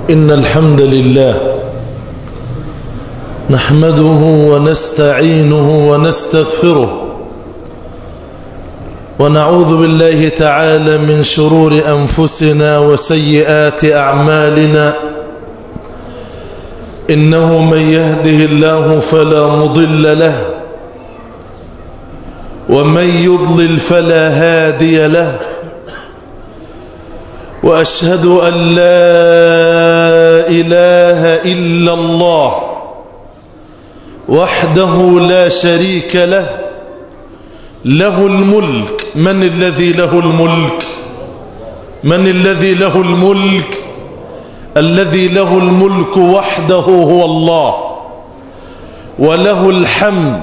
إن الحمد لله نحمده ونستعينه ونستغفره ونعوذ بالله تعالى من شرور أنفسنا وسيئات أعمالنا إنه من يهده الله فلا مضل له ومن يضلل فلا هادي له وأشهد أن لا إله إلا الله وحده لا شريك له له الملك من الذي له الملك من الذي له الملك الذي له الملك وحده هو الله وله الحمد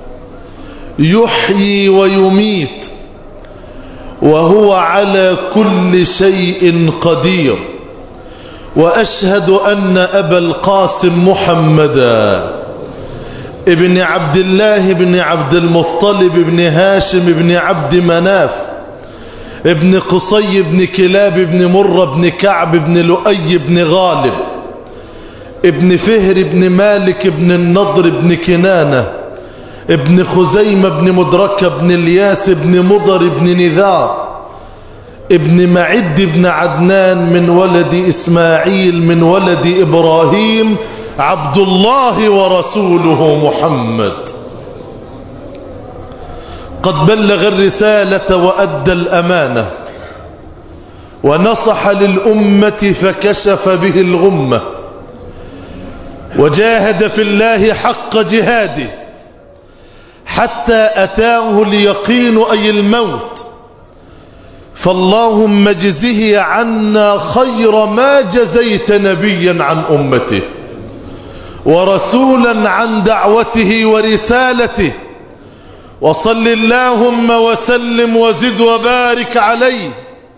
يحيي ويميت وهو على كل شيء قدير وأشهد أن أبا القاسم محمدا ابن عبد الله بن عبد المطلب بن هاشم بن عبد مناف ابن قصي بن كلاب بن مرة بن كعب بن لؤي بن غالب ابن فهر بن مالك بن النضر بن كنانة ابن خزيمة بن مدركة بن الياس بن مضر بن نذار ابن معد بن عدنان من ولد إسماعيل من ولد إبراهيم عبد الله ورسوله محمد قد بلغ الرسالة وأدى الأمانة ونصح للأمة فكشف به الغمة وجاهد في الله حق جهاده حتى أتاه اليقين أي الموت فاللهم اجزه عنا خير ما جزيت نبيا عن أمته ورسولا عن دعوته ورسالته وصل اللهم وسلم وزد وبارك عليه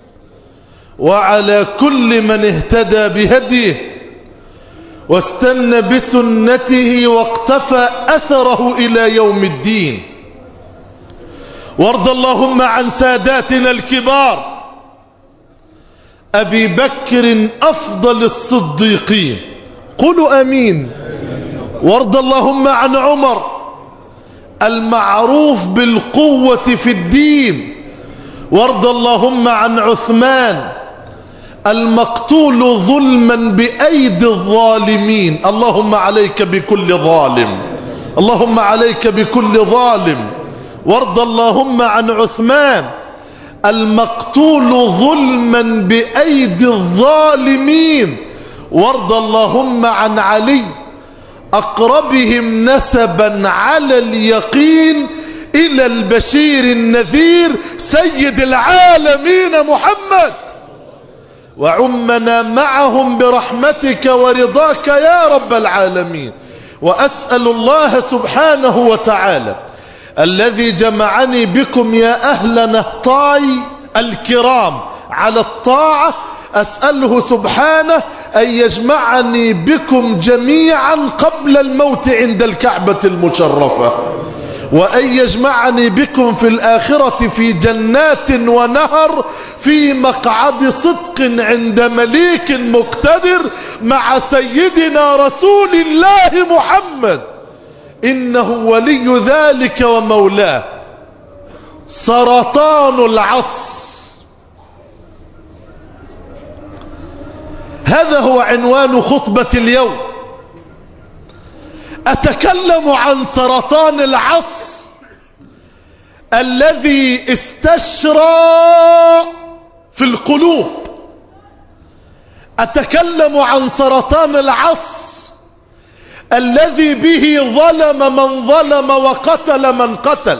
وعلى كل من اهتدى بهديه واستنى بسنته واقتفى أثره إلى يوم الدين وارض اللهم عن ساداتنا الكبار أبي بكر أفضل الصديقين قولوا أمين وارض اللهم عن عمر المعروف بالقوة في الدين وارض اللهم عن عثمان المقتول ظلما بأيدي الظالمين اللهم عليك بكل ظالم اللهم عليك بكل ظالم وارض اللهم عن عثمان المقتول ظلما بأيدي الظالمين وارض اللهم عن علي أقربهم نسبا على اليقين إلى البشير النذير سيد العالمين محمد وعمنا معهم برحمتك ورضاك يا رب العالمين وأسأل الله سبحانه وتعالى الذي جمعني بكم يا أهل نهطاي الكرام على الطاعة أسأله سبحانه أن يجمعني بكم جميعا قبل الموت عند الكعبة المشرفة وأن يجمعني بكم في الآخرة في جنات ونهر في مقعد صدق عند مليك مقتدر مع سيدنا رسول الله محمد إنه ولي ذلك ومولاه سرطان العصر هذا هو عنوان خطبة اليوم أتكلم عن سرطان العصر الذي استشرى في القلوب أتكلم عن سرطان العصر الذي به ظلم من ظلم وقتل من قتل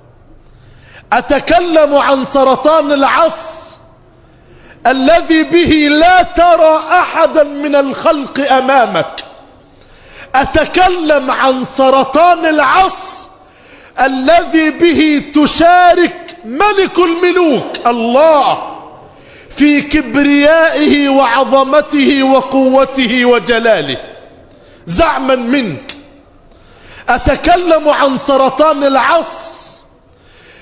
أتكلم عن سرطان العصر الذي به لا ترى أحدا من الخلق أمامك أتكلم عن سرطان العصر الذي به تشارك ملك الملوك الله في كبريائه وعظمته وقوته وجلاله زعما منك أتكلم عن سرطان العصر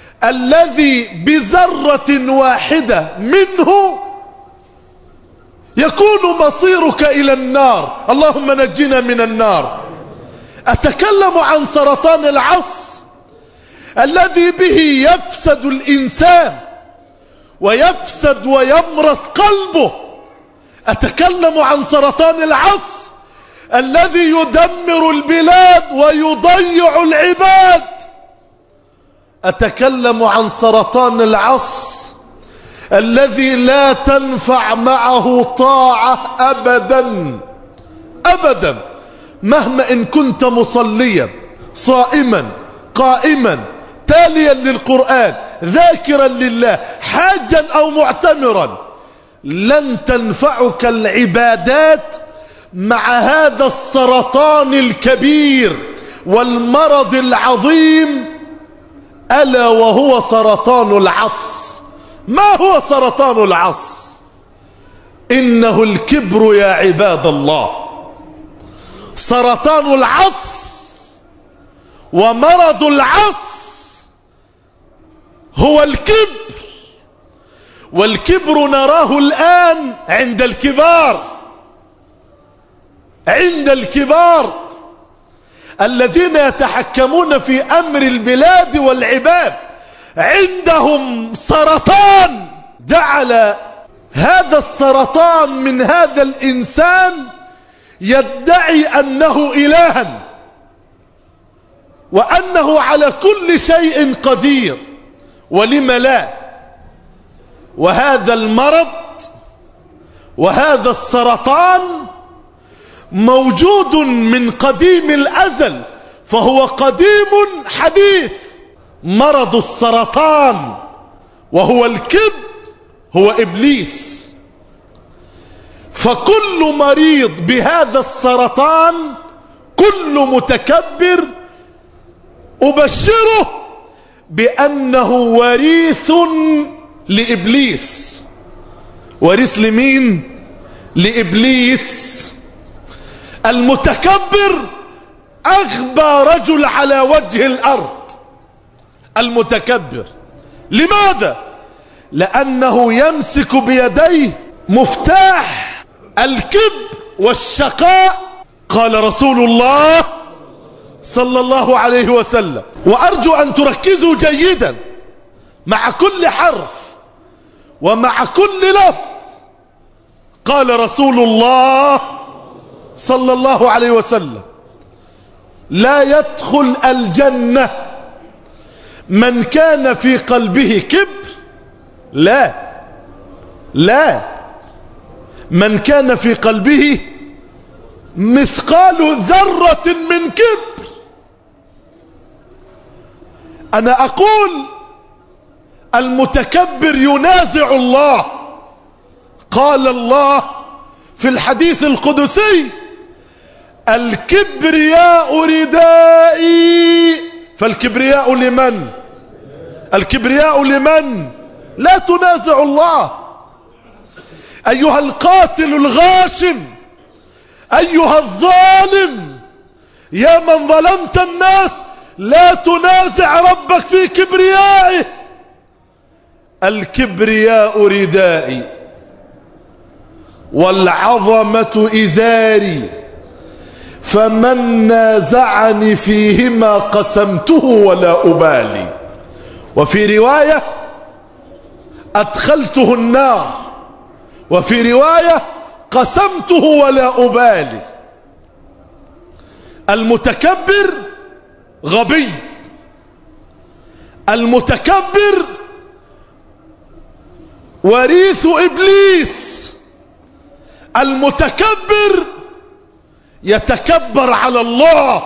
الذي بذرة واحدة منه يكون مصيرك إلى النار اللهم نجنا من النار أتكلم عن سرطان العص الذي به يفسد الإنسان ويفسد ويمرض قلبه أتكلم عن سرطان العص الذي يدمر البلاد ويضيع العباد أتكلم عن سرطان العص الذي لا تنفع معه طاعة أبدا أبدا مهما إن كنت مصليا صائما قائما تاليا للقرآن ذاكرا لله حاجا أو معتمرا لن تنفعك العبادات مع هذا السرطان الكبير والمرض العظيم ألا وهو سرطان العص ما هو سرطان العص إنه الكبر يا عباد الله سرطان العص ومرض العص هو الكبر والكبر نراه الآن عند الكبار عند الكبار الذين يتحكمون في أمر البلاد والعباد عندهم سرطان جعل هذا السرطان من هذا الإنسان يدعي أنه إلها وأنه على كل شيء قدير ولم لا وهذا المرض وهذا السرطان موجود من قديم الأزل فهو قديم حديث مرض السرطان وهو الكب هو إبليس فكل مريض بهذا السرطان كل متكبر أبشره بأنه وريث لإبليس وريث لمين لإبليس المتكبر أغبى رجل على وجه الأرض المتكبر لماذا لأنه يمسك بيديه مفتاح الكب والشقاء قال رسول الله صلى الله عليه وسلم وأرجو أن تركزوا جيدا مع كل حرف ومع كل لفظ قال رسول الله صلى الله عليه وسلم لا يدخل الجنة من كان في قلبه كبر لا لا من كان في قلبه مثقال ذرة من كبر أنا أقول المتكبر ينازع الله قال الله في الحديث القدسي الكبرياء ردائي فالكبرياء لمن الكبرياء لمن لا تنازع الله أيها القاتل الغاشم أيها الظالم يا من ظلمت الناس لا تنازع ربك في كبريائه الكبرياء ردائي والعظمة إزاري فمن نازعني فيهما قسمته ولا أبالي وفي رواية أدخلته النار وفي رواية قسمته ولا أبالي المتكبر غبي المتكبر وريث إبليس المتكبر يتكبر على الله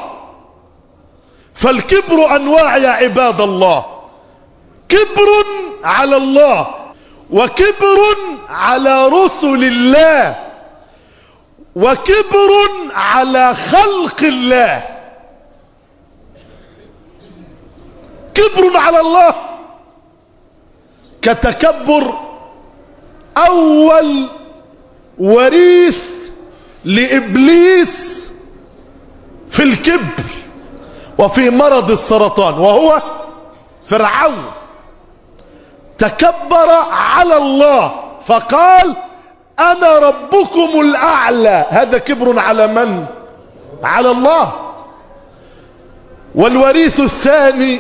فالكبر أنواع يا عباد الله كبر على الله وكبر على رسل الله وكبر على خلق الله كبر على الله كتكبر أول وريث لإبليس في الكبر وفي مرض السرطان وهو فرعون تكبر على الله فقال أنا ربكم الأعلى هذا كبر على من؟ على الله والوريث الثاني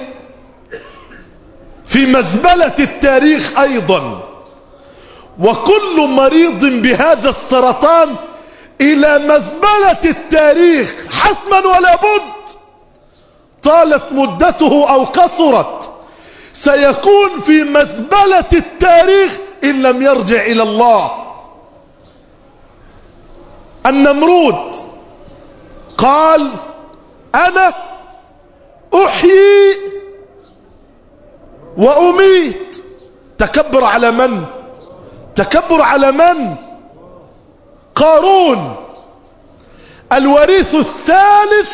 في مزبلة التاريخ أيضا وكل مريض بهذا السرطان إلى مزبلة التاريخ حتما ولا بد طالت مدته أو قصرت سيكون في مزبلة التاريخ إن لم يرجع إلى الله النمرود قال أنا أحيي وأميت تكبر على من تكبر على من قارون الوريث الثالث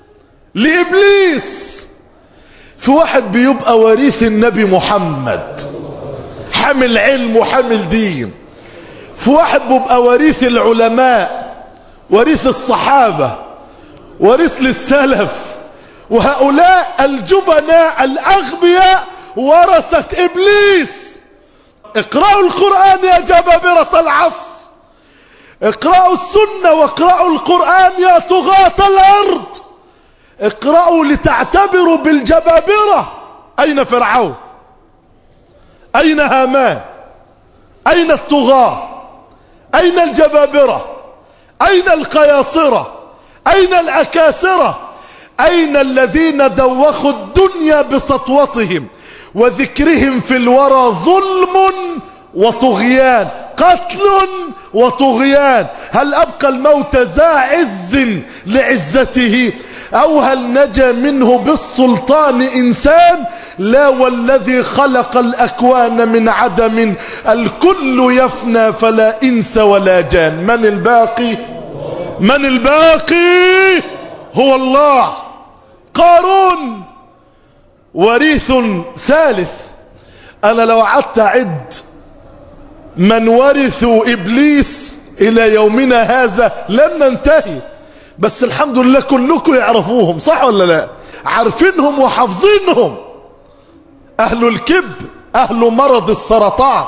لإبليس في واحد بيبقى وريث النبي محمد حامل علم وحامل دين في واحد بيبقى وريث العلماء وريث الصحابة وريث للسلف وهؤلاء الجبناء الأغبياء ورثة إبليس اقرأوا القرآن يا جبابرة العصر اقرأوا السنة واقرأوا القرآن يا طغاة الأرض اقرأوا لتعتبروا بالجبابرة أين فرعون أين هامان أين الطغاة أين الجبابرة أين القياصرة أين الأكاسرة أين الذين دوخوا الدنيا بسطوتهم وذكرهم في الورى ظلم وطغيان قتل وطغيان هل أبقى الموت ذا عز لعزته أو هل نجا منه بالسلطان إنسان لا والذي خلق الأكوان من عدم الكل يفنى فلا إنس ولا جان من الباقي من الباقي هو الله قارون وريث ثالث أنا لو قعدت أعد من ورثوا إبليس إلى يومنا هذا لن ننتهي بس الحمد لله كلكم يعرفوهم صح ولا لا عارفينهم وحافظينهم أهل الكب أهل مرض السرطان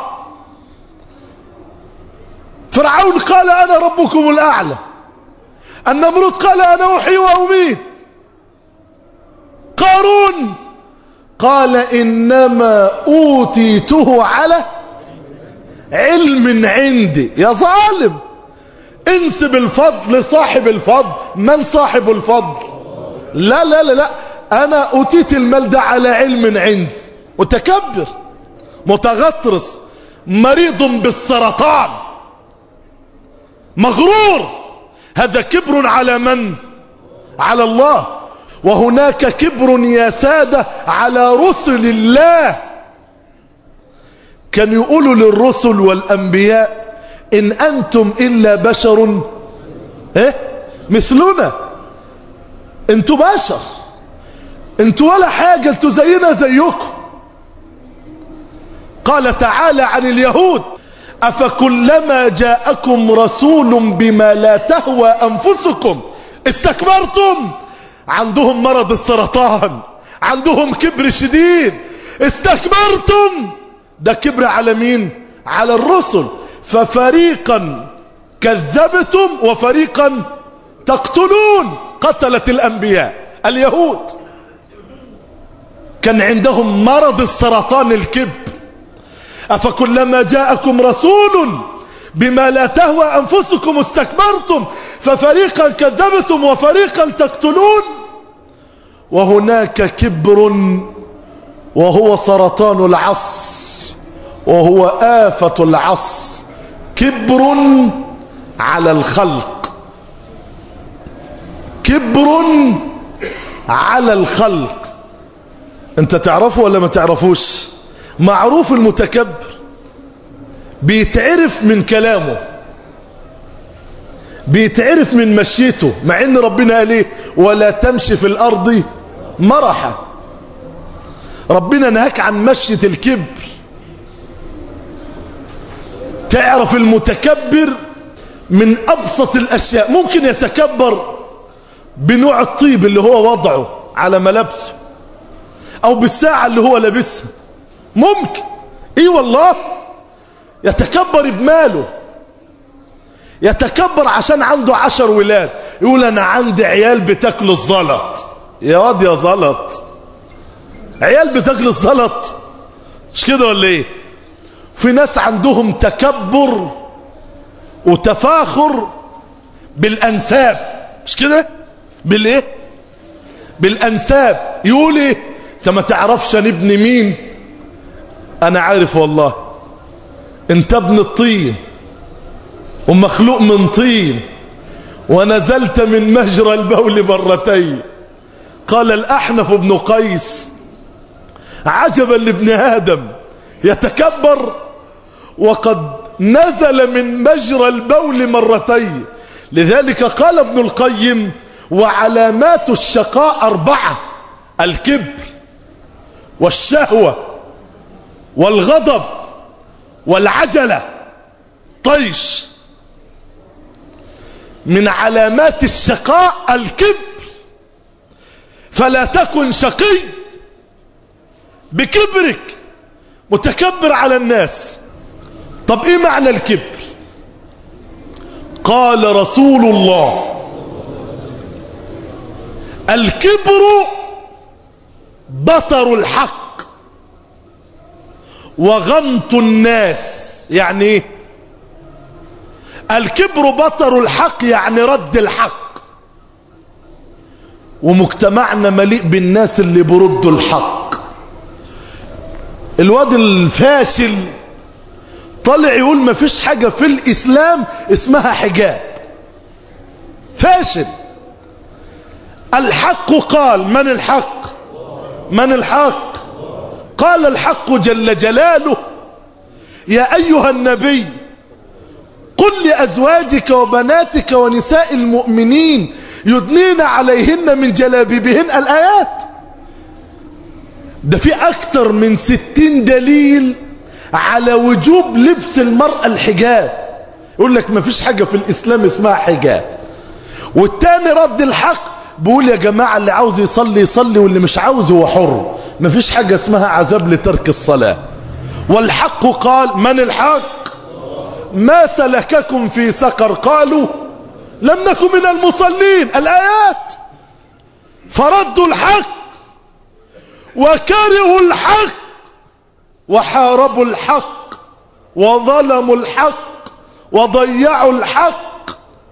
فرعون قال أنا ربكم الأعلى النمرود قال أنا أحيي وأميت قارون قال إنما أوتيته على علم عندي يا ظالم انسب الفضل لصاحب الفضل من صاحب الفضل لا لا لا لا انا اوتيت المال ده على علم عندي متكبر متغطرس مريض بالسرطان مغرور هذا كبر على من على الله وهناك كبر يا سادة على رسل الله كان يقولوا للرسل والأنبياء إن أنتم إلا بشر إيه؟ مثلنا انتوا بشر انتوا ولا حاجة انتوا زينا زيكم قال تعالى عن اليهود أفكلما جاءكم رسول بما لا تهوى أنفسكم استكبرتم عندهم مرض السرطان عندهم كبر شديد استكبرتم ده كبر على مين على الرسل ففريقا كذبتم وفريقا تقتلون قتلت الأنبياء اليهود كان عندهم مرض السرطان الكبر أفكلما جاءكم رسول بما لا تهوى أنفسكم استكبرتم ففريقا كذبتم وفريقا تقتلون وهناك كبر وهو سرطان العصر وهو آفة العصر كبر على الخلق كبر على الخلق انت تعرفه ولا ما تعرفوش معروف المتكبر بيتعرف من كلامه بيتعرف من مشيته مع ان ربنا قال ايه ولا تمشي في الارض مرحا ربنا نهاك عن مشية الكبر تعرف المتكبر من أبسط الأشياء ممكن يتكبر بنوع الطيب اللي هو وضعه على ملابسه أو بالساعة اللي هو لابسها ممكن إيه والله يتكبر بماله يتكبر عشان عنده عشر ولاد يقول انا عندي عيال بتاكل الزلط يا واد يا زلط عيال بتاكل الزلط مش كده ولا ايه في ناس عندهم تكبر وتفاخر بالانساب مش كده بالايه بالانساب يقول ايه انت ما تعرفش انا ابن مين انا عارف والله انت ابن الطين ومخلوق من طين ونزلت من مجرى البول مرتين قال الأحنف بن قيس عجبا لابن آدم يتكبر وقد نزل من مجرى البول مرتين لذلك قال ابن القيم وعلامات الشقاء أربعة الكبر والشهوة والغضب والعجلة طيش من علامات الشقاء الكبر فلا تكن شقي بكبرك متكبر على الناس طب ايه معنى الكبر قال رسول الله الكبر بطر الحق وغمط الناس يعني ايه الكبر بطر الحق يعني رد الحق ومجتمعنا مليء بالناس اللي بردوا الحق الواد الفاشل طلع يقول ما فيش حاجة في الإسلام اسمها حجاب فاشل الحق قال من الحق من الحق قال الحق جل جلاله يا أيها النبي قل لأزواجك وبناتك ونساء المؤمنين يدنين عليهن من جلابيبهن الآيات ده في أكتر من ستين دليل على وجوب لبس المرأة الحجاب يقول لك ما فيش حاجة في الإسلام اسمها حجاب والتاني رد الحق بيقول يا جماعة اللي عاوز يصلي يصلي واللي مش عاوز هو حر ما فيش حاجة اسمها عذاب لترك الصلاة والحق قال من الحق ما سلككم في سقر قالوا لم نكن من المصلين الآيات فردوا الحق وكرهوا الحق وحاربوا الحق وظلموا الحق وضيعوا الحق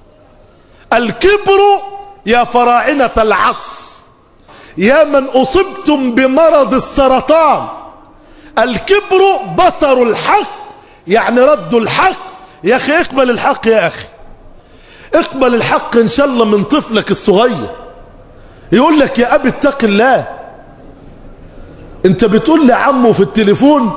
الكبر يا فراعنة العصر يا من أصبتم بمرض السرطان الكبر بطر الحق يعني ردوا الحق يا أخي اقبل الحق يا أخي اقبل الحق إن شاء الله من طفلك الصغير يقول لك يا أبي اتق الله انت بتقول لعمه في التليفون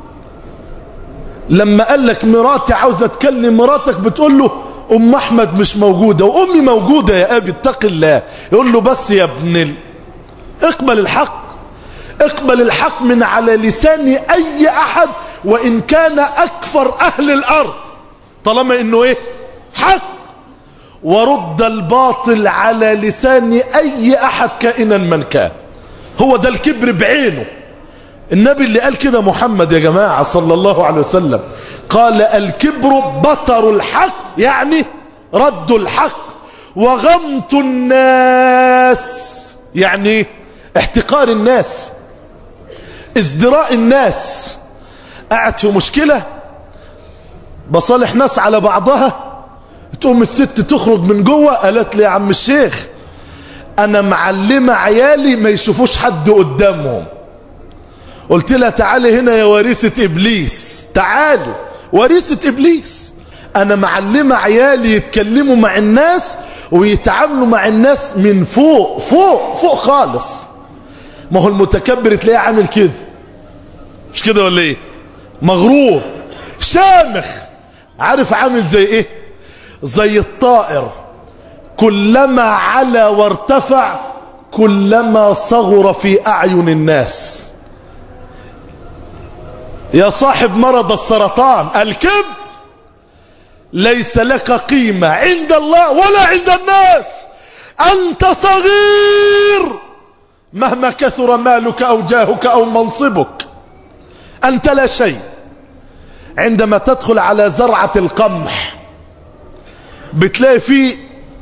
لما قال لك مراتي عاوزة تكلم مراتك بتقول له ام احمد مش موجودة وامي موجودة يا ابي اتق الله يقول له بس يا ابن ال... اقبل الحق اقبل الحق من على لسان اي احد وان كان اكفر اهل الارض طالما انه ايه حق ورد الباطل على لسان اي احد كائنا من كان هو ده الكبر بعينه النبي اللي قال كده محمد يا جماعة صلى الله عليه وسلم قال الكبر بطر الحق يعني رد الحق وغمط الناس يعني احتقار الناس ازدراء الناس قاعد في مشكلة بصالح ناس على بعضها تقوم الست تخرج من جوه قالت لي يا عم الشيخ انا معلمة عيالي ما يشوفوش حد قدامهم قلت لها تعالي هنا يا وريثة ابليس تعالي وريثة ابليس انا معلمة عيالي يتكلموا مع الناس ويتعاملوا مع الناس من فوق فوق فوق خالص ما هو المتكبر تلاقيه عامل كده مش كده ولا ايه مغرور شامخ عارف عامل زي ايه زي الطائر كلما علا وارتفع كلما صغر في اعين الناس يا صاحب مرض السرطان الكب ليس لك قيمة عند الله ولا عند الناس أنت صغير مهما كثر مالك أو جاهك أو منصبك أنت لا شيء عندما تدخل على زرعة القمح بتلاقي فيه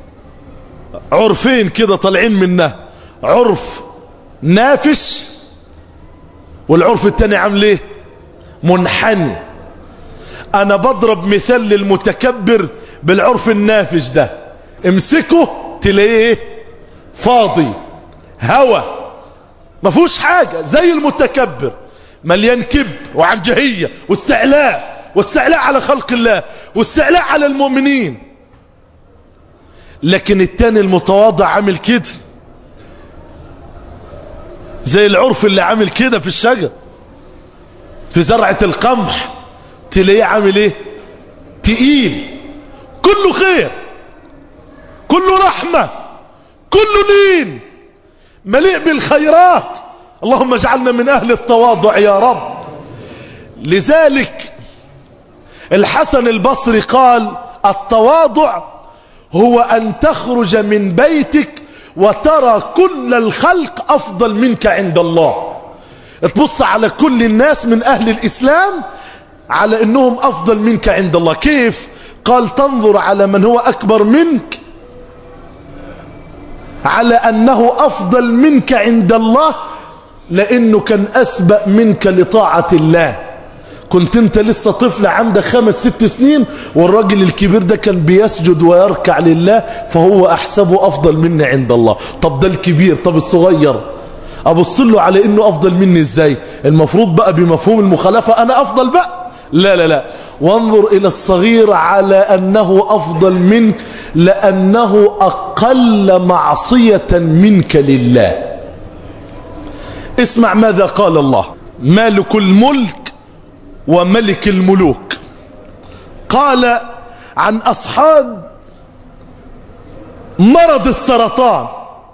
عرفين كده طالعين منه عرف نافش والعرف التاني عامل ايه منحني انا بضرب مثال للمتكبر بالعرف النافش ده امسكه تلاقيه ايه فاضي هوا ما فيهوش حاجة زي المتكبر مليان كبر وعنجهية واستعلاء واستعلاء على خلق الله واستعلاء على المؤمنين لكن التاني المتواضع عامل كده زي العرف اللي عامل كده في الشجر في زرعة القمح تلاقيه عامل ايه تقيل كله خير كله رحمة كله لين مليء بالخيرات اللهم اجعلنا من أهل التواضع يا رب لذلك الحسن البصري قال التواضع هو أن تخرج من بيتك وترى كل الخلق أفضل منك عند الله تبص على كل الناس من أهل الإسلام على أنهم أفضل منك عند الله كيف؟ قال تنظر على من هو أكبر منك على أنه أفضل منك عند الله لأنه كان أسبق منك لطاعة الله كنت انت لسه طفل عندك خمس ست سنين والراجل الكبير ده كان بيسجد ويركع لله فهو أحسبه أفضل مني عند الله طب ده الكبير طب الصغير أبص له على إنه أفضل مني إزاي المفروض بقى بمفهوم المخالفة أنا أفضل بقى لا لا لا وانظر إلى الصغير على أنه أفضل منك لأنه أقل معصية منك لله اسمع ماذا قال الله مالك الملك وملك الملوك قال عن أصحاب مرض السرطان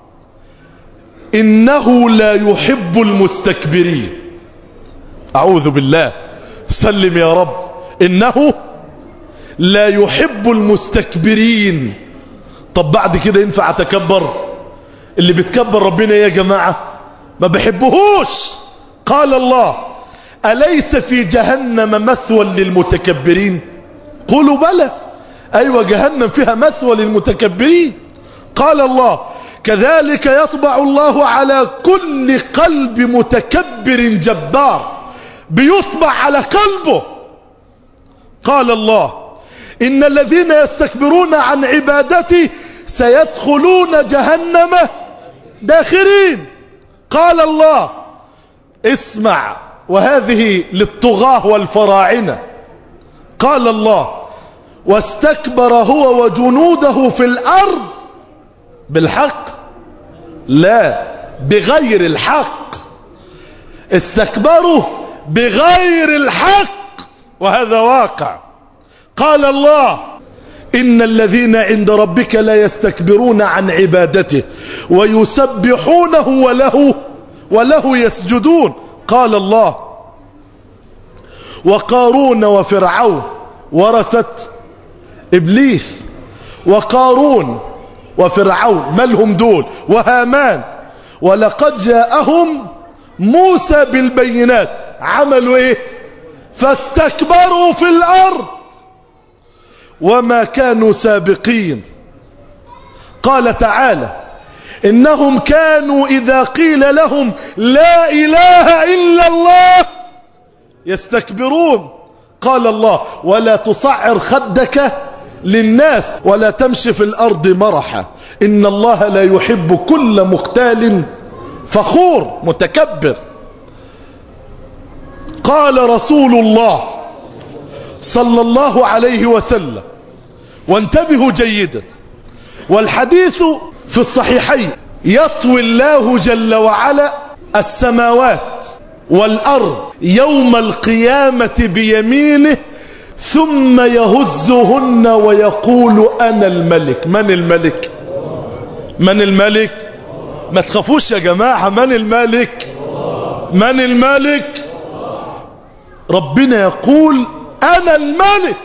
إنه لا يحب المستكبرين أعوذ بالله سلم يا رب إنه لا يحب المستكبرين طب بعد كده ينفع أتكبر اللي بتكبر ربنا يا جماعة ما بحبهوش قال الله أليس في جهنم مثوى للمتكبرين قولوا بلى أيوة جهنم فيها مثوى للمتكبرين قال الله كذلك يطبع الله على كل قلب متكبر جبار بيطبع على قلبه قال الله إن الذين يستكبرون عن عبادتي سيدخلون جهنم داخرين قال الله اسمع وهذه للطغاة والفراعنة قال الله واستكبر هو وجنوده في الأرض بالحق لا بغير الحق استكبروا بغير الحق وهذا واقع قال الله إن الذين عند ربك لا يستكبرون عن عبادته ويسبحونه وله وله يسجدون قال الله وقارون وفرعون ورثت إبليس وقارون وفرعون ما لهم دول وهامان ولقد جاءهم موسى بالبينات عملوا ايه فاستكبروا في الأرض وما كانوا سابقين قال تعالى إنهم كانوا إذا قيل لهم لا إله إلا الله يستكبرون قال الله ولا تصعر خدك للناس ولا تمشي في الأرض مرحا إن الله لا يحب كل مختال فخور متكبر قال رسول الله صلى الله عليه وسلم وانتبهوا جيدا والحديث في الصحيحين يطوي الله جل وعلا السماوات والأرض يوم القيامة بيمينه ثم يهزهن ويقول أنا الملك من الملك من الملك ما تخافوش يا جماعة من الملك من الملك ربنا يقول أنا الملك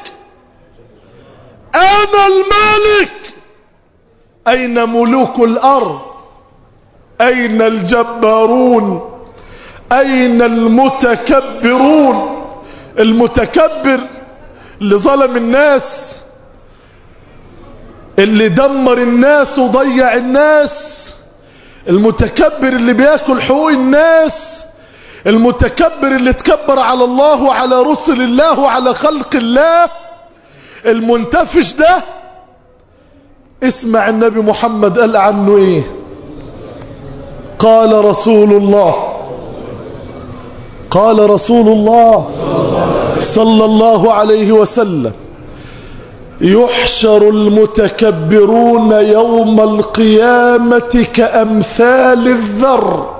أنا الملك أين ملوك الأرض أين الجبارون أين المتكبرون المتكبر اللي ظلم الناس اللي دمر الناس وضيع الناس المتكبر اللي بياكل حقوق الناس المتكبر اللي تكبر على الله وعلى رسل الله وعلى خلق الله المنتفش ده اسمع النبي محمد قال عنه ايه قال رسول الله قال رسول الله صلى الله عليه وسلم يحشر المتكبرون يوم القيامة كأمثال الذر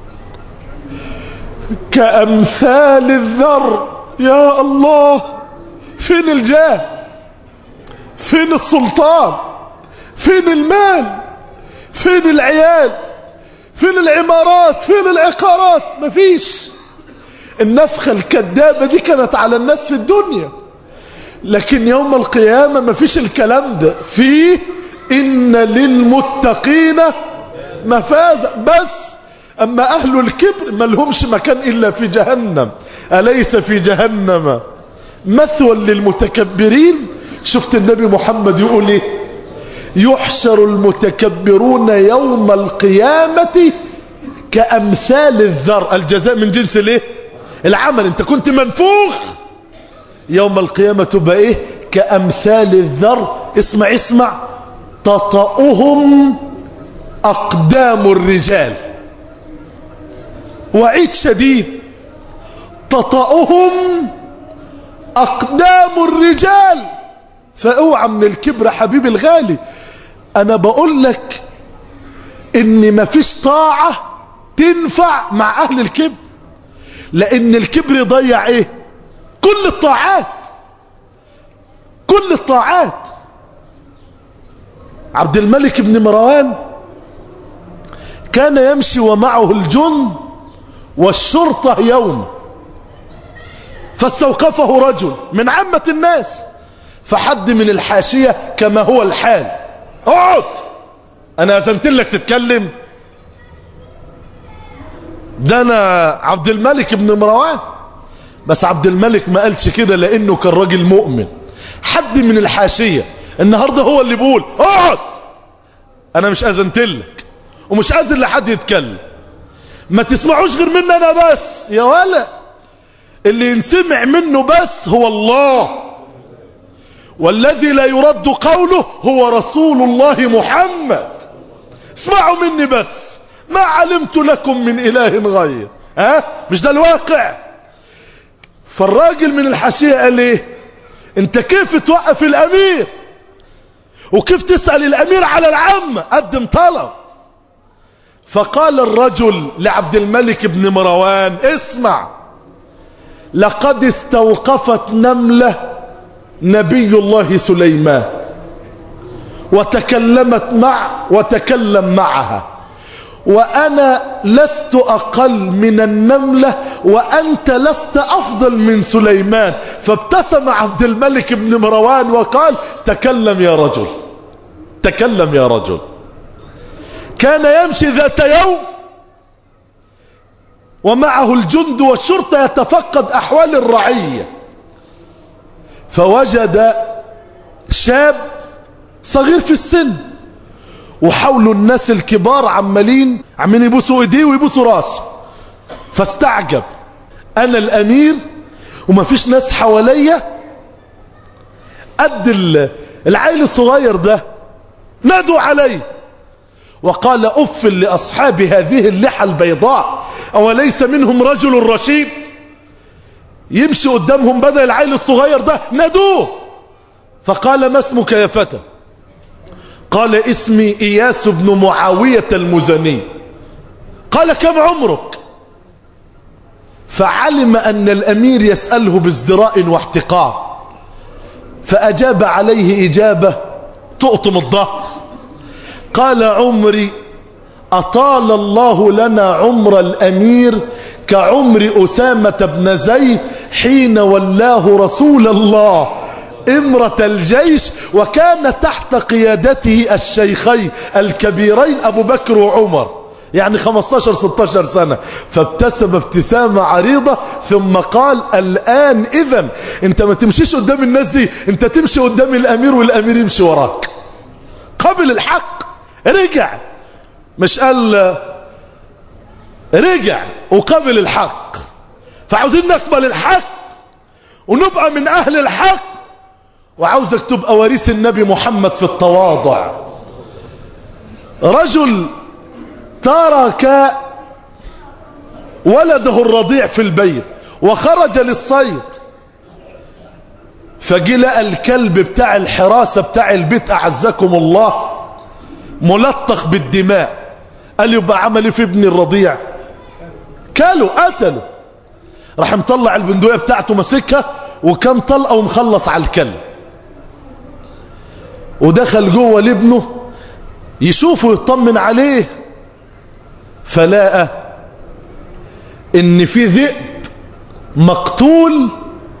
كأمثال الذر يا الله فين الجاه فين السلطان فين المال فين العيال فين العمارات فين العقارات مفيش النفخة الكذابة دي كانت على الناس في الدنيا لكن يوم القيامة مفيش الكلام ده فيه إن للمتقين مفازة بس أما أهل الكبر ما لهمش مكان إلا في جهنم أليس في جهنم مثوى للمتكبرين شفت النبي محمد يقول إيه يحشر المتكبرون يوم القيامة كأمثال الذر الجزاء من جنس الايه العمل انت كنت منفوخ يوم القيامة تبقى ايه كأمثال الذر اسمع اسمع تطأهم أقدام الرجال وعيد شديد تطأهم أقدام الرجال فاوعى من الكبر حبيبي الغالي أنا بقول لك إن مفيش طاعة تنفع مع أهل الكبر لأن الكبر يضيع إيه كل الطاعات كل الطاعات عبد الملك بن مروان كان يمشي ومعه الجند والشرطة يوم فاستوقفه رجل من عامة الناس فحد من الحاشية كما هو الحال اقعد انا اذنت لك تتكلم ده انا عبد الملك بن مروان بس عبد الملك ما قالش كده لانه كان راجل مؤمن حد من الحاشية النهاردة هو اللي بيقول اقعد انا مش اذنت لك ومش اذن لحد يتكلم ما تسمعوش غير مني انا بس يا ولا اللي ينسمع منه بس هو الله والذي لا يرد قوله هو رسول الله محمد اسمعوا مني بس ما علمت لكم من اله غير ها مش ده الواقع فالراجل من الحاشية قال ايه انت كيف توقف الامير وكيف تسأل الامير على العامة قدم طلب فقال الرجل لعبد الملك بن مروان اسمع لقد استوقفت نملة نبي الله سليمان وتكلمت مع وتكلم معها وأنا لست أقل من النملة وأنت لست أفضل من سليمان فابتسم عبد الملك بن مروان وقال تكلم يا رجل تكلم يا رجل كان يمشي ذات يوم ومعه الجند والشرطة يتفقد أحوال الرعية فوجد شاب صغير في السن وحوله الناس الكبار عمالين عمالين يبوسوا ايديه ويبوسوا راسه فاستعجب انا الامير وما فيش ناس حواليا قد العيل الصغير ده نادوا عليه وقال أف لأصحاب هذه اللحى البيضاء أوليس منهم رجل رشيد يمشي قدامهم بدل العيل الصغير ده نادوه فقال ما اسمك يا فتى قال اسمي إياس بن معاوية المزني قال كم عمرك فعلم أن الأمير يسأله بازدراء واحتقار فأجاب عليه إجابة تؤطم الظهر قال عمري أطال الله لنا عمر الأمير كعمر أسامة بن زيد حين ولاه رسول الله إمرة الجيش وكان تحت قيادته الشيخين الكبيرين أبو بكر وعمر يعني 15-16 سنة فابتسم ابتسامة عريضة ثم قال الآن إذا انت ما تمشيش قدام الناس دي انت تمشي قدام الأمير والأمير يمشي وراك قبل الحق رجع مش قال رجع وقبل الحق فعاوزين نقبل الحق ونبقى من اهل الحق وعاوزك تبقى وريث النبي محمد في التواضع رجل ترك ولده الرضيع في البيت وخرج للصيد فجي لقى الكلب بتاع الحراسة بتاع البيت أعزكم الله ملطخ بالدماء قال يبقى عمل ايه في ابني الرضيع كاله قتله راح مطلع البندقية بتاعته ماسكها وكان طلقه ومخلص على الكلب ودخل جوه لابنه يشوفه يطمن عليه فلاقى ان في ذئب مقتول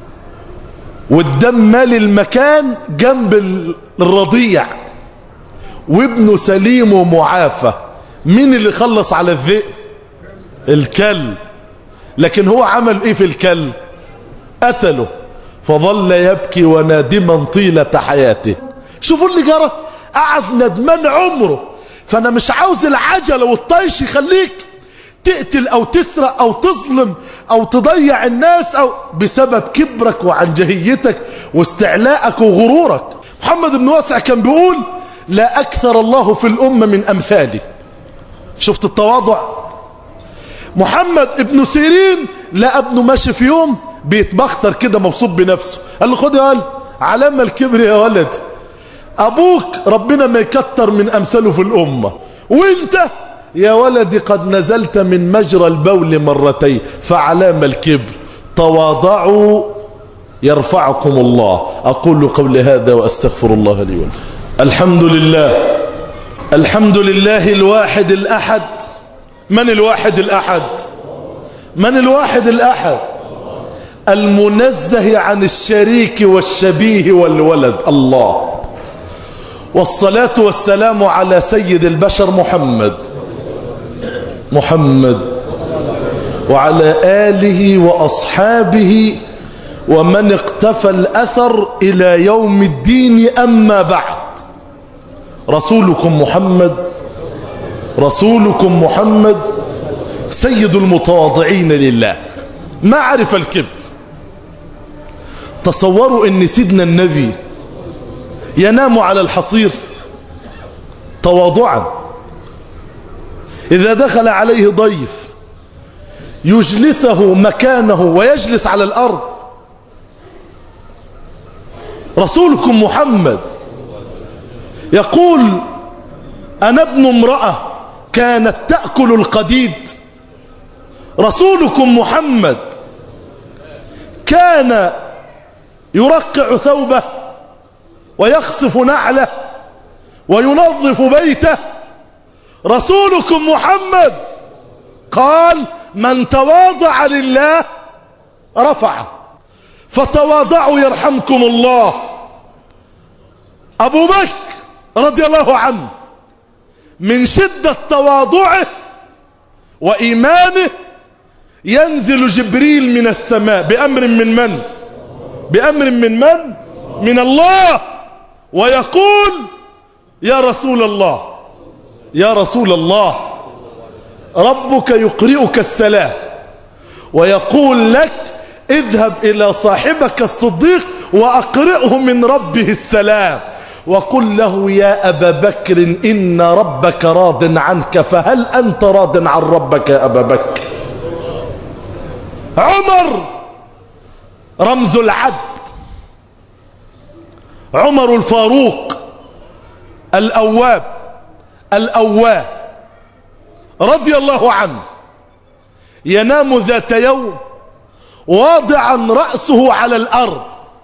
والدم مال المكان جنب الرضيع وابنه سليم ومعافى مين اللي خلص على الذئب الكلب لكن هو عمل ايه في الكلب قتله فظل يبكي ونادما طيلة حياته شوفوا اللي جرى قعد ندمان عمره فانا مش عاوز العجلة والطيش يخليك تقتل او تسرق او تظلم او تضيع الناس او بسبب كبرك وعنجهيتك واستعلاءك وغرورك محمد بن واسع كان بيقول لا اكثر الله في الامة من امثالي شفت التواضع محمد ابن سيرين لا ابنه ماشي في يوم بيتبختر كده مبسوط بنفسه قال له خد يا ولد علامة الكبر يا ولد ابوك ربنا ما يكتر من امثاله في الامة وانت يا ولدي قد نزلت من مجرى البول مرتين فعلام الكبر تواضعوا يرفعكم الله أقول قولي هذا وأستغفر الله لي ولكم الحمد لله الحمد لله الواحد الأحد من الواحد الأحد من الواحد الأحد المنزه عن الشريك والشبيه والولد الله والصلاة والسلام على سيد البشر محمد محمد وعلى آله وأصحابه ومن اقتفى الأثر إلى يوم الدين أما بعد رسولكم محمد رسولكم محمد سيد المتواضعين لله ما عرف الكبر تصوروا ان سيدنا النبي ينام على الحصير تواضعا إذا دخل عليه ضيف يجلسه مكانه ويجلس على الأرض رسولكم محمد يقول أنا ابن امرأة كانت تأكل القديد رسولكم محمد كان يرقع ثوبه ويخصف نعله وينظف بيته رسولكم محمد قال من تواضع لله رفعه فتواضعوا يرحمكم الله أبو بكر رضي الله عنه من شدة تواضعه وإيمانه ينزل جبريل من السماء بأمر من من بأمر من من من الله ويقول يا رسول الله يا رسول الله ربك يقرئك السلام ويقول لك اذهب إلى صاحبك الصديق وأقرئه من ربه السلام وقل له يا أبا بكر إن ربك راض عنك فهل أنت راض عن ربك يا أبا بكر عمر رمز العدل عمر الفاروق الأواب الأواه رضي الله عنه ينام ذات يوم واضعا رأسه على الأرض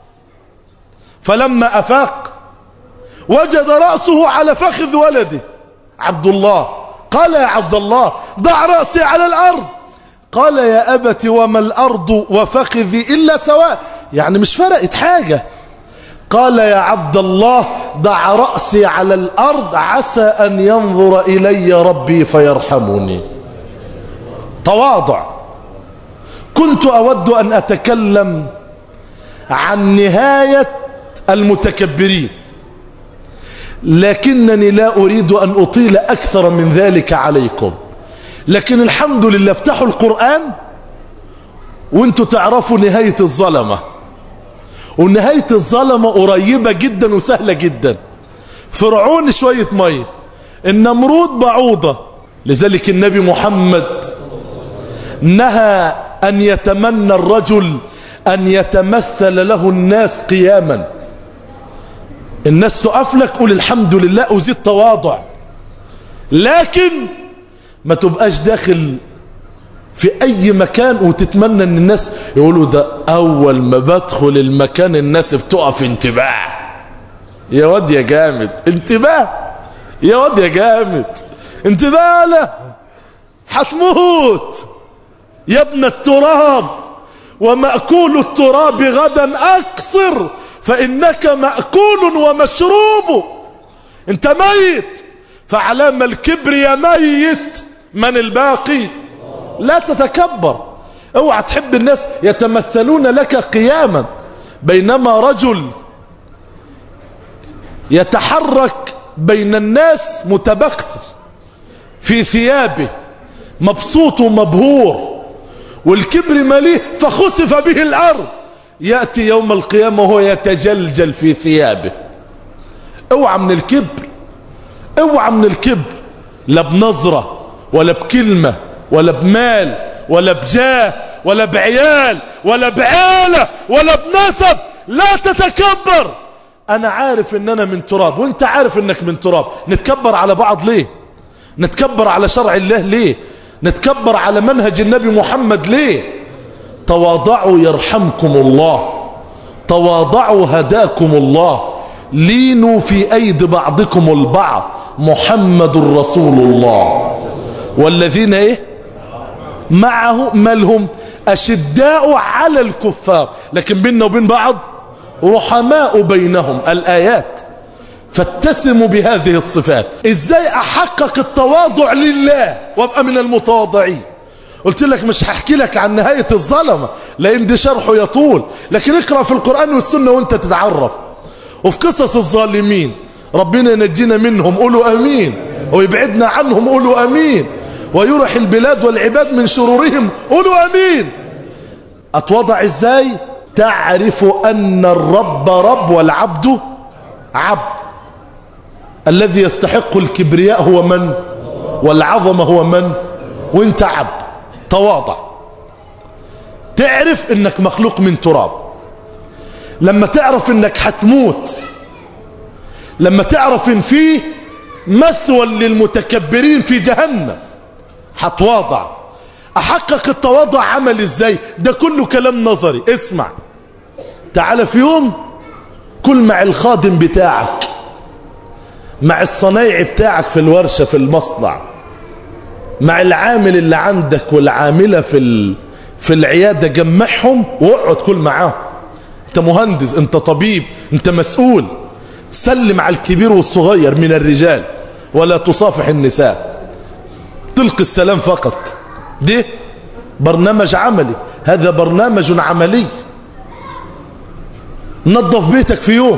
فلما أفاق وجد رأسه على فخذ ولده عبد الله قال يا عبد الله ضع رأسي على الأرض قال يا أبت وما الأرض وفخذي إلا سواء يعني مش فرقت حاجة قال يا عبد الله ضع رأسي على الأرض عسى أن ينظر إلي ربي فيرحمني تواضع كنت أود أن أتكلم عن نهاية المتكبرين لكنني لا أريد أن أطيل أكثر من ذلك عليكم لكن الحمد لله افتحوا القرآن وانتوا تعرفوا نهاية الظلمة ونهاية الظلمة قريبة جدا وسهلة جدا فرعون شوية مية النمرود بعوضة لذلك النبي محمد نهى أن يتمنى الرجل أن يتمثل له الناس قياما الناس تقف لك قول الحمد لله أزيد تواضع لكن ما تبقاش داخل في أي مكان وتتمنى أن الناس يقولوا ده أول ما بدخل المكان الناس بتقف انتباه يا واد يا جامد انتباه يا واد يا جامد انتباه له هتموت يا ابن التراب ومأكول التراب غدا أقصر فإنك مأكول ومشروب انت ميت فعلام الكبر يا ميت من الباقي لا تتكبر اوعى تحب الناس يتمثلون لك قياما بينما رجل يتحرك بين الناس متبختر في ثيابه مبسوط ومبهور والكبر مليه فخسف به الأرض يأتي يوم القيامة وهو يتجلجل في ثيابه اوعى من الكبر اوعى من الكبر لا بنظرة ولا بكلمة ولا بمال ولا بجاه ولا بعيال ولا بعيلة ولا بنسب لا تتكبر انا عارف ان انا من تراب وانت عارف انك من تراب نتكبر على بعض ليه نتكبر على شرع الله ليه نتكبر على منهج النبي محمد ليه تواضعوا يرحمكم الله تواضعوا هداكم الله لينوا في أيدي بعضكم البعض محمد رسول الله والذين ايه معه مالهم أشداء على الكفار لكن بيننا وبين بعض رحماء بينهم الآيات فاتسموا بهذه الصفات ازاي احقق التواضع لله وابقى من المتواضعين قلت لك مش هحكي لك عن نهاية الظلمة لان دي شرحه يطول لكن اقرأ في القرآن والسنة وانت تتعرف وفي قصص الظالمين ربنا ينجينا منهم قولوا امين ويبعدنا عنهم قولوا امين ويرح البلاد والعباد من شرورهم قولوا امين اتوضع ازاي تعرف ان الرب رب والعبد عبد الذي يستحق الكبرياء هو من والعظمة هو من وانت عبد تواضع تعرف انك مخلوق من تراب لما تعرف انك حتموت لما تعرف ان فيه مثوى للمتكبرين في جهنم حتواضع احقق التواضع عمل ازاي ده كله كلام نظري اسمع تعال في يوم كل مع الخادم بتاعك مع الصنايعي بتاعك في الورشة في المصنع مع العامل اللي عندك والعاملة في ال... في العيادة جمعهم واقعد كل معاهم انت مهندس انت طبيب انت مسؤول سلم على الكبير والصغير من الرجال ولا تصافح النساء تلقي السلام فقط ده برنامج عملي هذا برنامج عملي نظف بيتك في يوم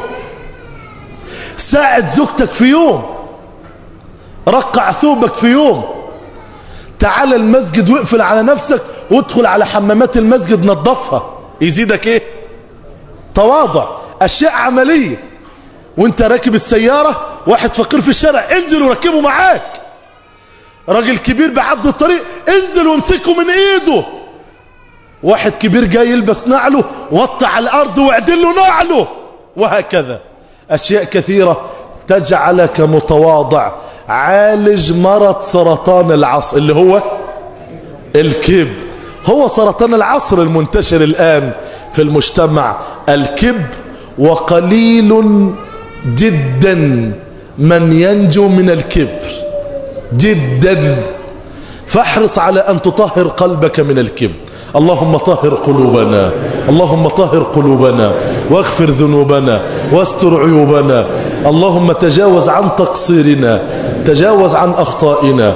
ساعد زوجتك في يوم رقع ثوبك في يوم تعال المسجد واقفل على نفسك وادخل على حمامات المسجد نظفها يزيدك ايه تواضع اشياء عملية وانت راكب السيارة واحد فقير في الشارع انزل وركبه معاك راجل كبير بعد الطريق انزل وامسكه من ايده واحد كبير جاي يلبس نعله وطع على الارض واعدل له نعله وهكذا أشياء كثيرة تجعلك متواضع عالج مرض سرطان العصر اللي هو الكب هو سرطان العصر المنتشر الآن في المجتمع الكب وقليل جدا من ينجو من الكبر جدا فاحرص على أن تطهر قلبك من الكبر اللهم طهر قلوبنا اللهم طهر قلوبنا واغفر ذنوبنا واستر عيوبنا اللهم تجاوز عن تقصيرنا تجاوز عن أخطائنا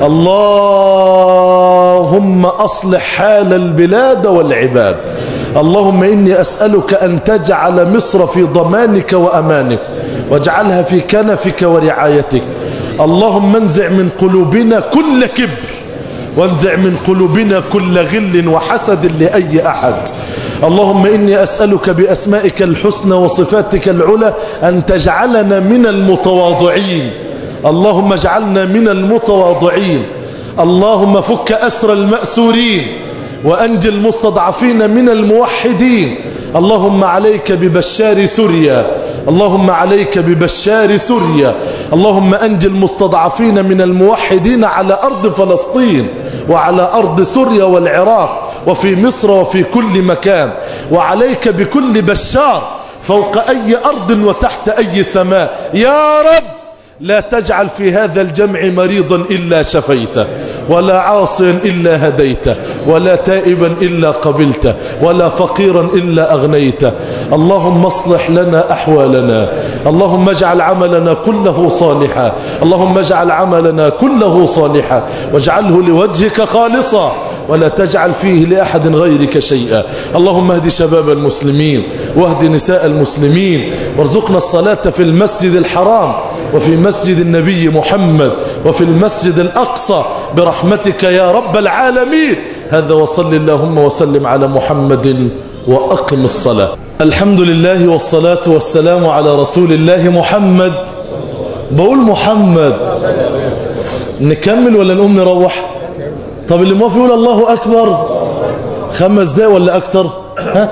اللهم أصلح حال البلاد والعباد اللهم إني أسألك أن تجعل مصر في ضمانك وأمانك واجعلها في كنفك ورعايتك اللهم انزع من قلوبنا كل كبر وانزع من قلوبنا كل غل وحسد لأي أحد اللهم إني أسألك بأسمائك الحسنى وصفاتك العلى أن تجعلنا من المتواضعين اللهم اجعلنا من المتواضعين اللهم فك أسر المأسورين وأنجي المستضعفين من الموحدين اللهم عليك ببشار سوريا اللهم عليك ببشار سوريا اللهم أنجي المستضعفين من الموحدين على أرض فلسطين وعلى أرض سوريا والعراق وفي مصر وفي كل مكان وعليك بكل بشار فوق أي أرض وتحت أي سماء يا رب لا تجعل في هذا الجمع مريضا إلا شفيته ولا عاصيا إلا هديته ولا تائبا إلا قبلته ولا فقيرا إلا أغنيته اللهم اصلح لنا أحوالنا اللهم اجعل عملنا كله صالحا اللهم اجعل عملنا كله صالحا واجعله لوجهك خالصا ولا تجعل فيه لأحد غيرك شيئا اللهم اهد شباب المسلمين واهد نساء المسلمين وارزقنا الصلاة في المسجد الحرام وفي مسجد النبي محمد وفي المسجد الأقصى برحمتك يا رب العالمين هذا وصل اللهم وسلم على محمد وأقم الصلاة الحمد لله والصلاة والسلام على رسول الله محمد بقول محمد نكمل ولا نقوم نروح طب اللي موافق يقول الله أكبر خمس دقايق ولا أكتر ها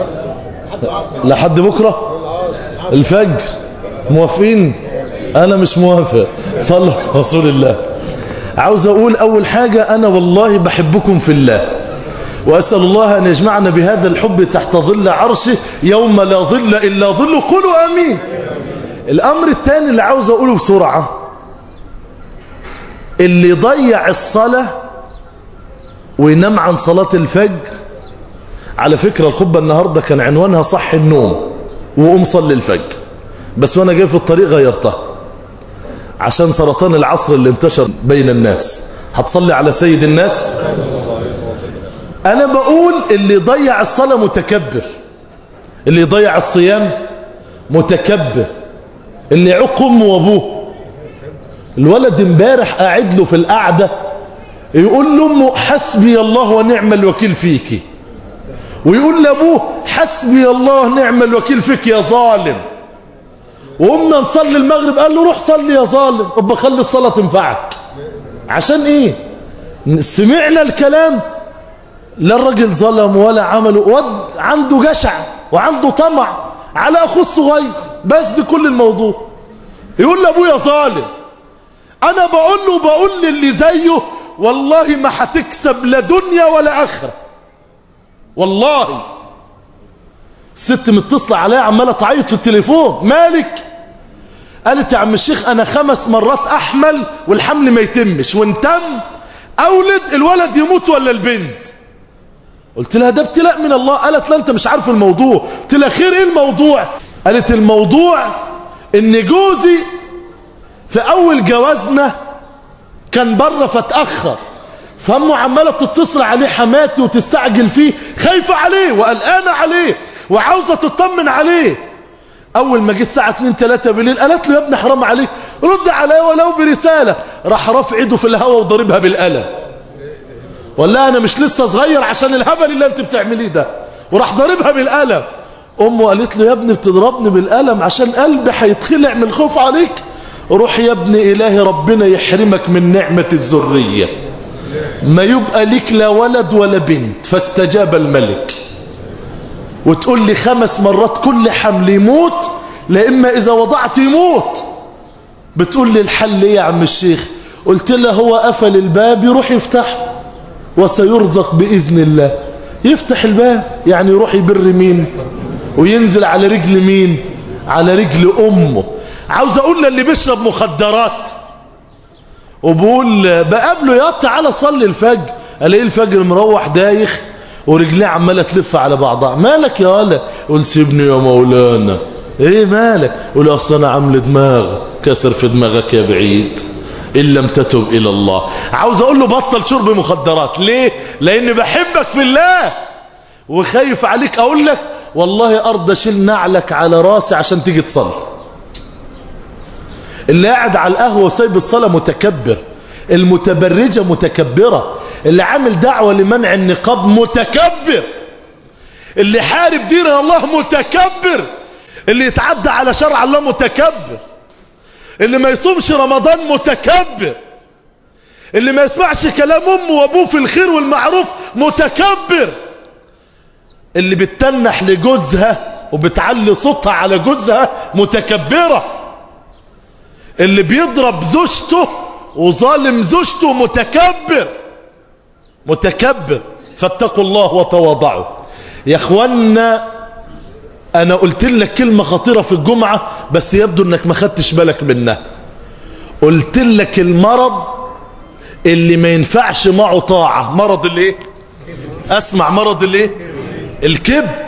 لحد بكرة الفجر موافقين أنا مش موافق صلى رسول الله عاوز أقول أول حاجة أنا والله بحبكم في الله وأسأل الله أن يجمعنا بهذا الحب تحت ظل عرشه يوم لا ظل إلا ظل قولوا آمين الأمر الثاني اللي عاوز أقوله بسرعة اللي ضيع الصلاة وينام عن صلاة الفجر على فكرة الخطبة النهاردة كان عنوانها صح النوم وقوم صلي الفجر بس وانا جاي في الطريق غيرتها عشان سرطان العصر اللي انتشر بين الناس هتصلي على سيد الناس انا بقول اللي ضيع الصلاة متكبر اللي ضيع الصيام متكبر اللي عق امه وابوه الولد امبارح قاعد له في القعده يقول لامه حسبي الله ونعم الوكيل فيك ويقول لابوه حسبي الله نعم الوكيل فيك يا ظالم وقمنا نصلي المغرب قال له روح صلي يا ظالم ابقى خلي الصلاة تنفعك عشان ايه سمعنا الكلام لا الراجل ظلم ولا عمله ود عنده جشع وعنده طمع على اخوه الصغير بس دي كل الموضوع يقول لابويا ظالم انا بقول له بقول للي زيه والله ما هتكسب لا دنيا ولا اخره والله الست متصلة عليها عمالة تعيط في التليفون مالك قالت يا عم الشيخ انا خمس مرات احمل والحمل ما يتمش وان تم اولد الولد يموت ولا البنت قلت لها ده ابتلاء من الله قالت لا انت مش عارف الموضوع قلت لها خير ايه الموضوع قالت الموضوع ان جوزي في اول جوازنا كان بره فتأخر فامه عماله تتصل عليه حماتي وتستعجل فيه خايفه عليه وقلقانه عليه وعاوزه تطمن عليه اول ما جه الساعه 2 3 بالليل قالت له يا ابني حرام عليك رد عليا ولو برساله راح رافع ايده في الهواء وضربها بالقلم ولا انا مش لسه صغير عشان الهبل اللي انت بتعمليه ده وراح ضاربها بالقلم امه قالت له يا ابني بتضربني بالقلم عشان قلبي هيتخلع من الخوف عليك روح يا ابن إلهي ربنا يحرمك من نعمة الذرية ما يبقى لك لا ولد ولا بنت فاستجاب الملك وتقول لي خمس مرات كل حمل يموت لإما إذا وضعت يموت بتقول لي الحل ايه يا عم الشيخ قلت له هو قفل الباب يروح يفتحه وسيرزق بإذن الله يفتح الباب يعني يروح يبر مين وينزل على رجل مين على رجل أمه عاوز اقول اللي بيشرب مخدرات وبقول بقابله يا تعالى صلي الفجر الاقي الفجر مروح دايخ ورجليه عماله تلف على بعضها مالك يا ولا قول سيبني يا مولانا ايه مالك قول اصل انا عامل دماغ كسر في دماغك يا بعيد ان لم تتب الى الله عاوز اقول له بطل شرب مخدرات ليه لاني بحبك في الله وخايف عليك اقول لك والله ارضى اشيل نعلك على راسي عشان تيجي تصلي اللي قاعد على القهوة وسايب الصلاة متكبر المتبرجة متكبرة اللي عامل دعوة لمنع النقاب متكبر اللي حارب دين الله متكبر اللي يتعدى على شرع الله متكبر اللي ما يصومش رمضان متكبر اللي ما يسمعش كلام امه وابوه في الخير والمعروف متكبر اللي بتتنح لجوزها وبتعلي صوتها على جوزها متكبرة اللي بيضرب زوجته وظالم زوجته متكبر متكبر فاتقوا الله وتواضعوا يا اخوانا انا قلت لك كلمة خطيرة في الجمعة بس يبدو انك ما خدتش بالك منها قلت لك المرض اللي ما ينفعش معه طاعة مرض الايه اسمع مرض الايه الكبر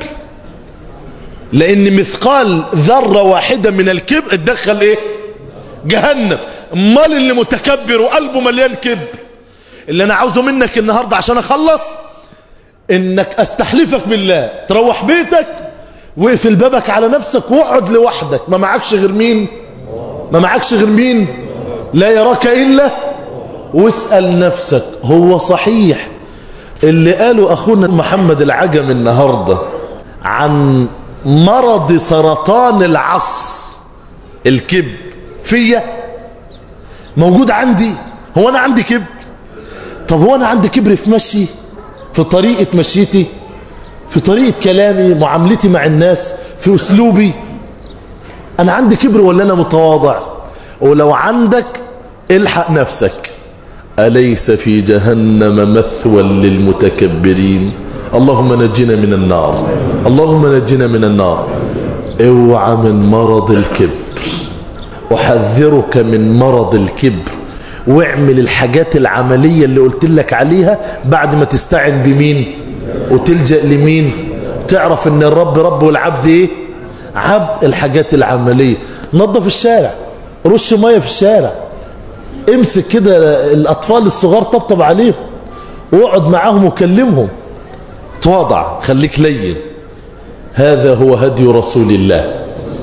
لان مثقال ذرة واحدة من الكبر اتدخل ايه جهنم امال اللي متكبر وقلبه مليان كبر اللي انا عاوزه منك النهاردة عشان اخلص انك استحلفك بالله تروح بيتك واقفل بابك على نفسك واقعد لوحدك ما معكش غير مين ما معكش غير مين لا يراك الا واسأل نفسك هو صحيح اللي قاله اخونا محمد العجم النهاردة عن مرض سرطان العص الكبر فيا موجود عندي هو انا عندي كبر طب هو انا عندي كبر في مشي في طريقة مشيتي في طريقة كلامي معاملتي مع الناس في اسلوبي انا عندي كبر ولا انا متواضع ولو عندك الحق نفسك أليس في جهنم مثوى للمتكبرين اللهم نجنا من النار اللهم نجنا من النار اوعى من مرض الكبر احذرك من مرض الكبر واعمل الحاجات العملية اللي قلت لك عليها بعد ما تستعن بمين وتلجأ لمين تعرف ان الرب رب والعبد ايه عبد الحاجات العملية نظف الشارع رش مية في الشارع امسك كده الاطفال الصغار طبطب عليهم واقعد معاهم وكلمهم تواضع خليك لين هذا هو هدي رسول الله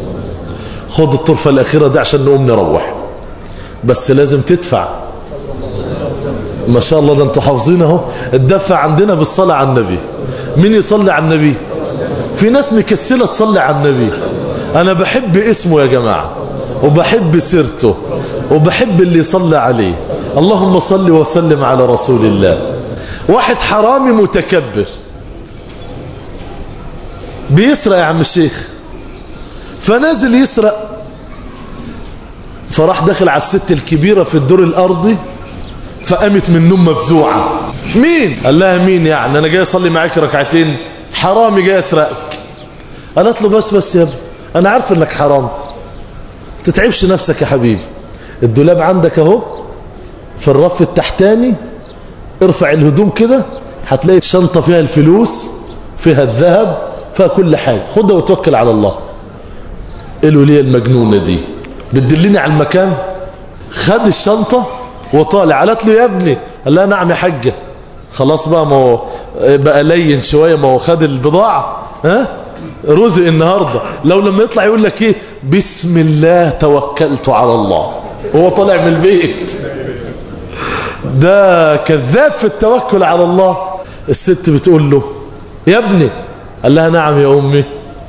خد الطرفة الأخيرة دي عشان نقوم نروح بس لازم تدفع ما شاء الله ده انتوا حافظين اهو الدفع عندنا بالصلاة على النبي مين يصلي على النبي في ناس مكسلة تصلي على النبي انا بحب اسمه يا جماعة وبحب سيرته وبحب اللي يصلي عليه اللهم صل وسلم على رسول الله واحد حرامي متكبر بيسرق يا عم الشيخ فنازل يسرق فراح داخل على الست الكبيرة في الدور الأرضي فقامت من النوم مفزوعة مين قال لها مين يعني أنا جاي أصلي معاك ركعتين حرامي جاي أسرقك قالت له بس بس يا ابني أنا عارف إنك حرام تتعبش نفسك يا حبيبي الدولاب عندك اهو في الرف التحتاني ارفع الهدوم كده هتلاقي شنطة فيها الفلوس فيها الذهب فيها كل حاجة خدها وتوكل على الله قالوا ليه المجنونة دي بتدلني على المكان خد الشنطة وطالع قالت له يا ابني قال لها نعم يا حجة خلاص بقى ما هو بقى لين شوية ما هو خد البضاعة ها رزق النهاردة لو لما يطلع يقول لك ايه بسم الله توكلت على الله هو طالع من البيت ده كذاب في التوكل على الله الست بتقول له يا ابني قال لها نعم يا امي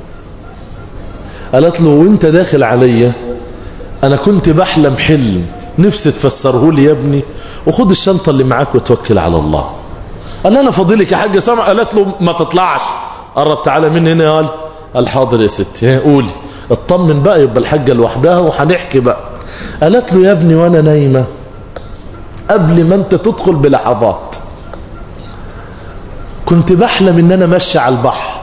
قالت له وانت داخل عليا انا كنت بحلم حلم نفسي تفسره لي يا ابني وخد الشنطة اللي معاك وتوكل على الله قال انا فضيلك يا حاجة سامع قالت له ما تطلعش قرب تعالى من هنا قال الحاضر يا ستي قولي اطمن بقى يبقى الحاجة لوحدها وهنحكي بقى قالت له يا ابني وانا نايمة قبل ما انت تدخل بلحظات كنت بحلم ان انا ماشي على البحر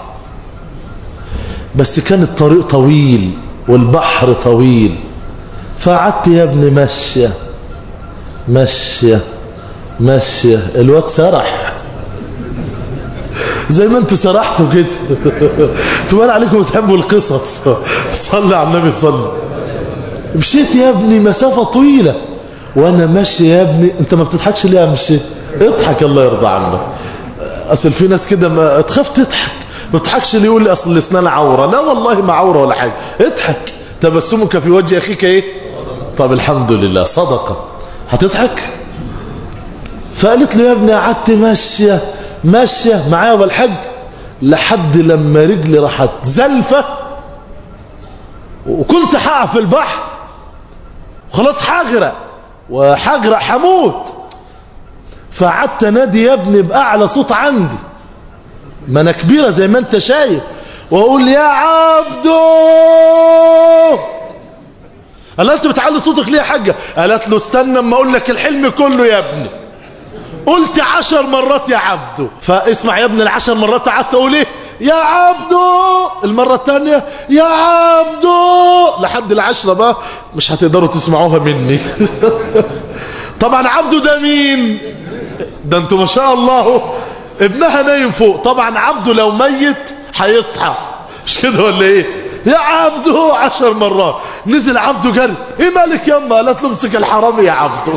بس كان الطريق طويل والبحر طويل فقعدت يا ابني ماشية ماشية ماشية الواد سرح زي ما انتوا سرحتوا كده تبان عليكم تحبوا القصص صلي على النبي صلي مشيت يا ابني مسافة طويلة وانا ماشي يا ابني انت ما بتضحكش ليه يا مشي اضحك الله يرضى عنك اصل في ناس كده ما تخاف تضحك ما تضحكش ليه يقول لي اصل الاسنان عورة لا والله ما عورة ولا حاجة اضحك تبسمك في وجه اخيك ايه طب الحمد لله صدقة هتضحك فقالت له يا ابني قعدت ماشية ماشية معايا والحج لحد لما رجلي راحت زلفة وكنت هقع في البحر وخلاص هغرق وهغرق هموت فقعدت انادي يا ابني باعلى صوت عندي ما انا كبيره زي ما انت شايف واقول يا عبدو قال انت بتعلي صوتك ليه يا حاجه قالت له استنى اما اقول لك الحلم كله يا ابني قلت عشر مرات يا عبدو فاسمع يا ابني العشر مرات قعدت اقول ايه يا عبدو المرة الثانية يا عبدو لحد العشرة بقى مش هتقدروا تسمعوها مني طبعا عبدو ده مين ده انتوا ما شاء الله ابنها نايم فوق طبعا عبده لو ميت هيصحى مش كده ولا ايه يا عبده عشر مرات نزل عبده جري ايه مالك يما قالت له امسك الحرامي يا عبده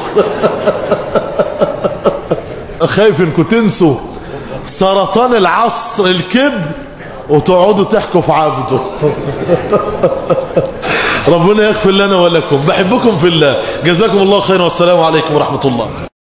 خايف انكم تنسوا سرطان العصر الكبر وتقعدوا تحكوا في عبده ربنا يغفر لنا ولكم بحبكم في الله جزاكم الله خيرا والسلام عليكم ورحمة الله